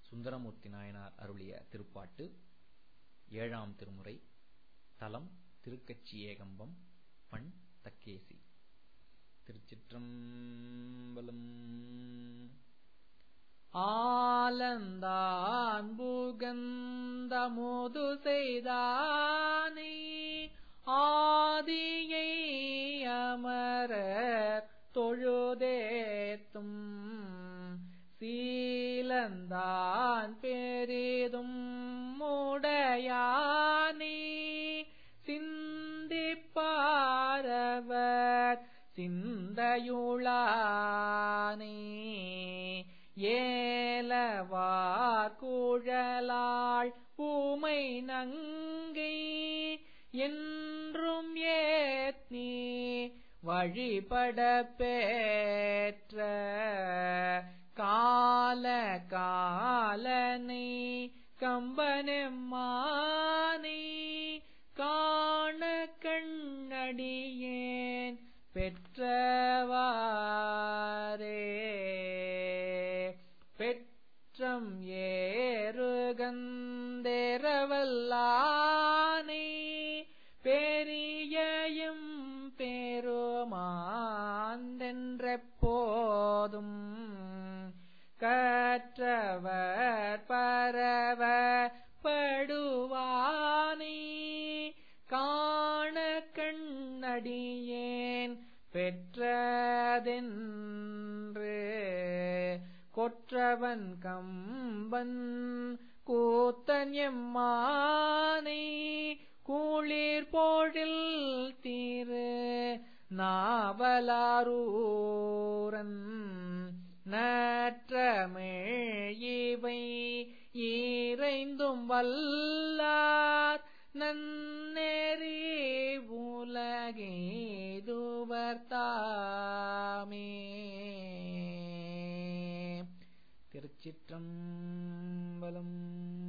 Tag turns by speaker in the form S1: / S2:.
S1: சுந்தரமூர்த்தி நாயனார் அருளிய திருப்பாட்டு ஏழாம் திருமுறை தலம் திருக்கச்சி ஏகம்பம் பண் தக்கேசி திருச்சிற்றம்பலம்
S2: ஆலந்தான் புகந்த முது செய்தானே ஆதியை அமரர் தொழுதேத்தும் சீலந்தான் பெரிதும் உடையானே சிந்திப்பாரவர் சிந்தையுளானே ஏலவார் குழலாள் பூமை நங்கை என்றும் ஏத்னி வழிபட பெற்ற கால காலனை கம்பனெம்மானே காண கண்ணடியேன் பெற்றவாரே பெற்றம் ஏறுகந்தேரவல்லானே பெரியும் பெருமாந்தென்றெப்போதும் கற்றவர் பரவ படுவானே காண கண்ணடியேன் பெற்றதென்று கொற்றவன் கம்பன் கூத்தன் எம்மானை கூளிர் போழில் தீரு நாவலாரூரன் நற்றமிழ் இவை ஈரைந்தும் வல்லார் நன்னெறி உலகேதுவர் தாமே
S1: திருச்சிற்றம்பலம்